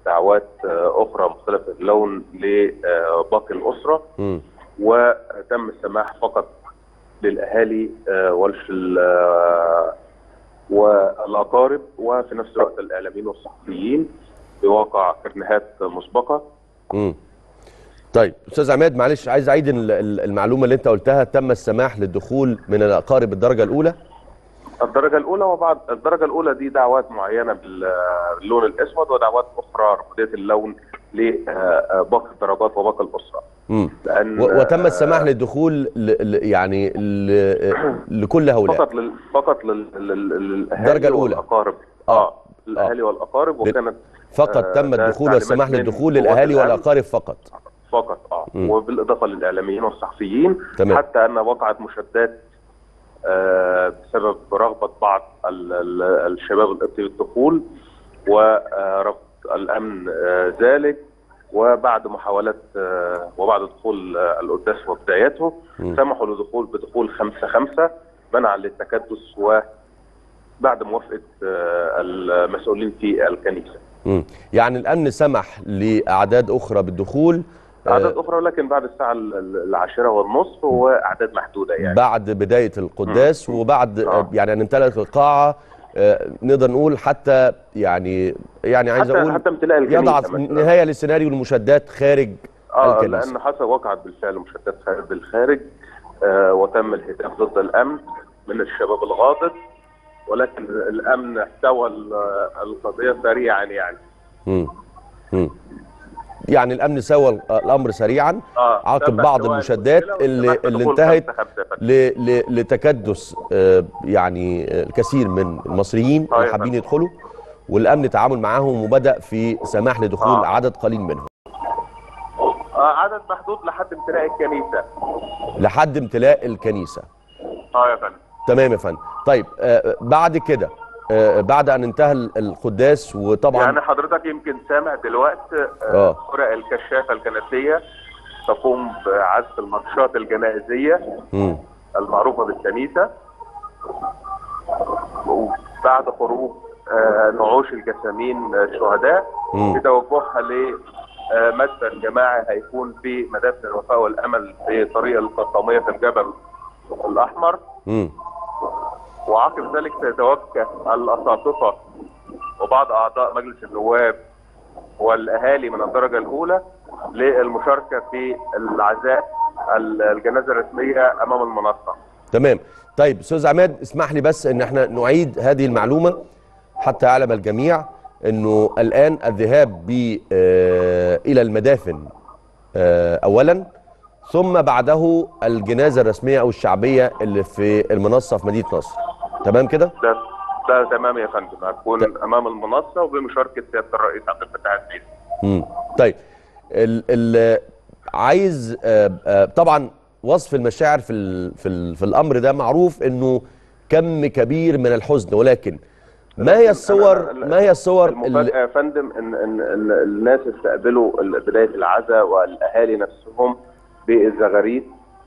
دعوات اخرى مختلفه اللون لباقي الاسره مم. وتم السماح فقط للاهالي والش والاقارب وفي نفس الوقت الاعلاميين والصحفيين بواقع كرنيهات مسبقه مم. طيب استاذ عماد معلش عايز اعيد ال- ال- المعلومه اللي انت قلتها تم السماح للدخول من الاقارب الدرجه الاولى الدرجه الاولى وبعد الدرجه الاولى دي دعوات معينه بال- باللون الاسود ودعوات اخرى رماديه اللون لباقي الدرجات وباقي الاسره مم. لان و- وتم السماح للدخول ل... ل... يعني ل... لكل هؤلاء فقط لل... فقط لل... لل... للاهالي الدرجة الأولى. والاقارب آه. اه الاهالي والاقارب وكانت فقط آه، تم ده الدخول تعليمات والسماح من للدخول قوات للاهالي الأمن. والاقارب فقط فقط اه مم. وبالاضافه للاعلاميين والصحفيين تمام. حتى ان وقعت مشادات آه بسبب رغبه بعض ال... ال... الشباب القبطي بالدخول ورفض الامن آه ذلك وبعد محاولات آه وبعد دخول آه القداس وبدايته مم. سمحوا لدخول بدخول خمسة خمسة منعا للتكدس وبعد موافقة آه المسؤولين في الكنيسة مم. يعني الامن سمح لاعداد اخرى بالدخول آه، أعداد أخرى ولكن بعد الساعة ال- ال- العاشرة والنصف وأعداد محدودة يعني بعد بدايه القداس وبعد آه. يعني ان امتلأت القاعه آه، نقدر نقول حتى يعني يعني عايز حتى اقول حتى امتلاء الكنيسة يضع مثلاً. نهايه لسيناريو المشادات خارج اه الكنيسة. لأن حصل وقعت بالفعل مشادات خارج بالخارج آه وتم الهتاف ضد الأمن من الشباب الغاضب ولكن الأمن احتوى ال- القضية سريعا يعني مم. مم. يعني الامن سوى ال- الامر سريعا اه عقب تم بعض احتواء المشادات المشكلة اللي وسمح اللي بدخول انتهت خمسة خمسة فقط. ل... ل... لتكدس آه، يعني آه، الكثير من المصريين آه، اللي يا حابين فندم. يدخلوا والامن تعامل معاهم وبدا في سماح لدخول آه. عدد قليل منهم آه عدد محدود لحد امتلاء الكنيسة لحد امتلاء الكنيسه اه يا فندم تمام يا فندم طيب آه، بعد كده آه، بعد ان انتهى ال- القداس وطبعا يعني حضرتك يمكن سامع دلوقتي آه. آه، فرق الكشافة الكنسية تقوم بعزف الماتشات الجنائزية مم. المعروفة بالكنيسة وبعد خروج آه، نعوش الجسامين الشهداء مم. بتوجهها لمدفن جماعي هيكون في مدافن الوفاء والأمل في طريق القطامية في الجبل الأحمر مم. وعقب ذلك سيتوجه الأساقفة وبعض أعضاء مجلس النواب والأهالي من الدرجة الأولى للمشاركة في العزاء الجنازة الرسمية أمام المنصة تمام طيب استاذ عماد اسمح لي بس ان احنا نعيد هذه المعلومه حتى يعلم الجميع انه الان الذهاب ب آه، الى المدافن آه، اولا ثم بعده الجنازه الرسميه او الشعبيه اللي في المنصه في مدينه نصر تمام كده ده ده تمام يا فندم هتكون أمام المنصة وبمشاركة سيادة الرئيس عبد الفتاح السيسي مم. طيب ال ال عايز آه، آه، طبعا وصف المشاعر في ال في ال في الامر ده معروف انه كم كبير من الحزن ولكن ما هي الصور ما هي الصور اللي المفاجأة يا فندم إن, إن, إن الناس استقبلوا ال- بداية العزاء والأهالي نفسهم بالزغاريد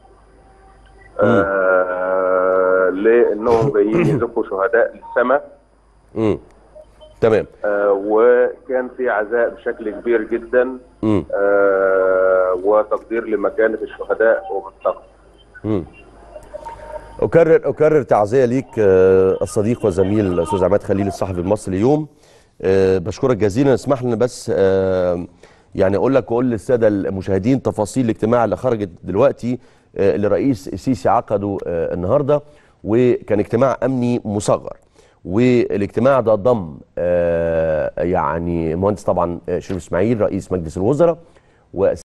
آه لأنهم جايين يزكوا شهداء للسماء مم. تمام آه وكان في عزاء بشكل كبير جدا مم. آه وتقدير لمكانة الشهداء وبالتقوى مم. أكرر أكرر تعزية ليك آه، الصديق والزميل الأستاذ عماد خليل الصحفي المصري اليوم آه، بشكرك جزيلا اسمح لنا بس آه، يعني أقول لك وأقول للسادة المشاهدين تفاصيل الاجتماع اللي خرجت دلوقتي آه، اللي رئيس السيسي عقده آه، النهارده وكان اجتماع أمني مصغر والاجتماع ده ضم آه، يعني مهندس طبعا آه، شريف اسماعيل رئيس مجلس الوزراء